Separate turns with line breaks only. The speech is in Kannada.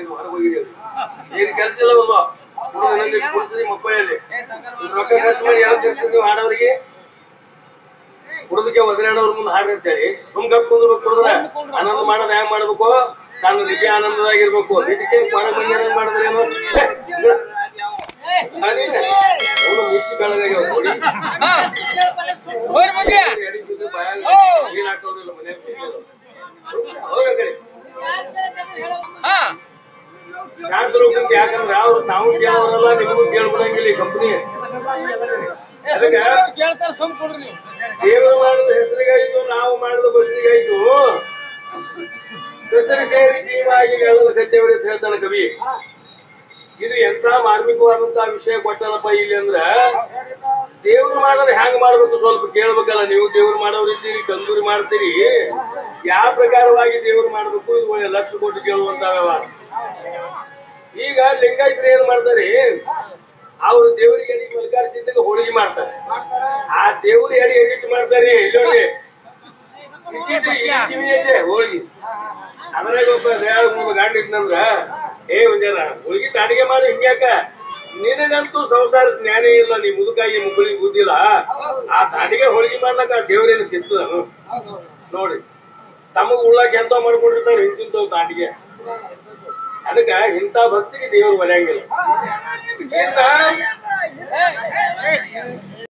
ಹೊರಗೆ ಹೋಗಿದ್ದೀವಿ ಏನ್ ಕೆಲಸ ಇಲ್ಲ ಒಂದು ಹುಡುಗನಲ್ಲಿ ಕುಡಿಸಿ ಮಕ್ಕಳಲ್ಲಿ ರೊಕ್ಕ ಖರ್ಚು ಮಾಡಿ ಯಾವ ಕೆಲಸ ನೀವು ಹಾಡೋರಿಗೆ ಹುಡುಗಕ್ಕೆ ಒದರಾಡೋರ್ ಮುಂದೆ ಹಾಡ್ರಿ ಅಂತೇಳಿ ಸುಮ್ ಗಪ್ ಕುಂದ್ರಬೇಕು ಕುಡಿದ್ರೆ ಆನಂದ ಮಾಡೋದು ಹೆಂಗ್ ಮಾಡ್ಬೇಕು ತಾನು ನಿಜ ಆನಂದದಾಗಿರ್ಬೇಕು ಇದಕ್ಕೆ ಕೊನೆ ಮಂದಿ ಏನ್ ಮಾಡಿದ್ರೇನು ಅವನು ಮಿಕ್ಸಿ ಬೆಳಗಾಗ್ಯಾವ ನೋಡಿ
ಹೋಗ್ರಿ ಮಂದಿ
ಎಡಿ ಬಿದ್ದು ಬಾಯಾಗ ನೀರ್ ಹಾಕೋರಿಲ್ಲ ಮನ್ಯಾಗ ಕುಂತಿದ್ರು. ಹೋಗ್ ಆ ಕಡೆ.
ಹಾ
ಶಾಂತರು ಕುಂತು ಯಾಕಂದ್ರೆ ಅವ್ರು ತಾವು ಕೇಳೋರಲ್ಲ ನಿಮಗೂ ಕೇಳ್ಬಿಡಂಗಿಲ್ಲ ಈ ಕಂಪನಿ ಅದಕ್ಕೆ
ಕೇಳ್ತಾರ ಸುಮ್ ಕೊಡ್ರಿ ನೀವು
ದೇವರು ಮಾಡಿದ ಹೆಸರಿಗಾಯ್ತು ನಾವು ಮಾಡಿದ ಬಸ್ಸಿಗಾಯ್ತು ಹೆಸರು ಸೇರಿ ಜೀವಾಗಿ ಹೇಳದ ಕಟ್ಟೆಯವರು ಅಂತ ಹೇಳ್ತಾನೆ ಕವಿ ಇದು ಎಂತ ಮಾರ್ಮಿಕವಾದಂತಹ ವಿಷಯ ಕೊಟ್ಟನಪ್ಪ ಇಲ್ಲಿ ಅಂದ್ರ ದೇವ್ರು ಮಾಡೋದು ಹೆಂಗ್ ಮಾಡ್ಬೇಕು ಸ್ವಲ್ಪ ಕೇಳ್ಬೇಕಲ್ಲ ನೀವು ದೇವ್ರು ಮಾಡೋರು ಇದ್ದೀರಿ ಕಂದೂರಿ ಮಾಡ್ತೀರಿ ಯಾವ ಪ್ರಕಾರವಾಗಿ ದೇವ್ರು ಮಾಡ್ಬೇಕು ಇದು ಒಳ್ಳೆ ಲಕ್ಷ ಕೋಟಿ ಕೇಳುವಂತ ವ್ಯವಹಾರ ಈಗ ಲಿಂಗಾಯತರು ಏನ್ ಮಾಡ್ತಾರೆ ಅವ್ರು ದೇವರಿಗೆ ಎಡಿ ಮಲ್ಕಾರಿಸಿದ್ದಾಗ ಹೋಳಿಗೆ ಮಾಡ್ತಾರೆ ಆ ದೇವ್ರ ಎಡಿ ಎಡಿಟ್ ಮಾಡ್ತಾರೆ ಇಲ್ಲೋಡಿ ಹೋಳಿಗೆ ಅದ್ರಾಗ ಒಬ್ಬ ದೇವ್ರ ಒಬ್ಬ ಗಂಡ ಇದ್ನಂದ್ರ ಏ ಒಂಜಾರ ಹೋಳಿಗೆ ಅಡಿಗೆ ಮಾಡಿ ಹಿಂಗ್ಯಾಕ ನಿನಗಂತೂ ಸಂಸಾರ ಜ್ಞಾನ ಇಲ್ಲ ನೀ ಮುದುಕಾಗಿ ಮುಗುಳಿ ಬುದ್ಧಿಲ್ಲ ಆ ದಾಡಿಗೆ ಹೋಳಿಗೆ ಮಾಡ್ಲಕ್ಕ ಆ ದೇವ್ರೇನು ಕಿತ್ತದನು ನೋಡಿ ತಮಗ್ ಉಳ್ಳಾಕ ಎಂತ ಮಾಡ್ಕೊಂಡಿರ್ತಾರೆ ಹಿಂತಿಂತವ್ ದಾಂಡಿಗೆ ಅದಕ್ಕ ಇಂಥ ಭಕ್ತಿಗೆ ದೇವರು ಒಲೆಯಂಗಿಲ್ಲ ಇನ್ನ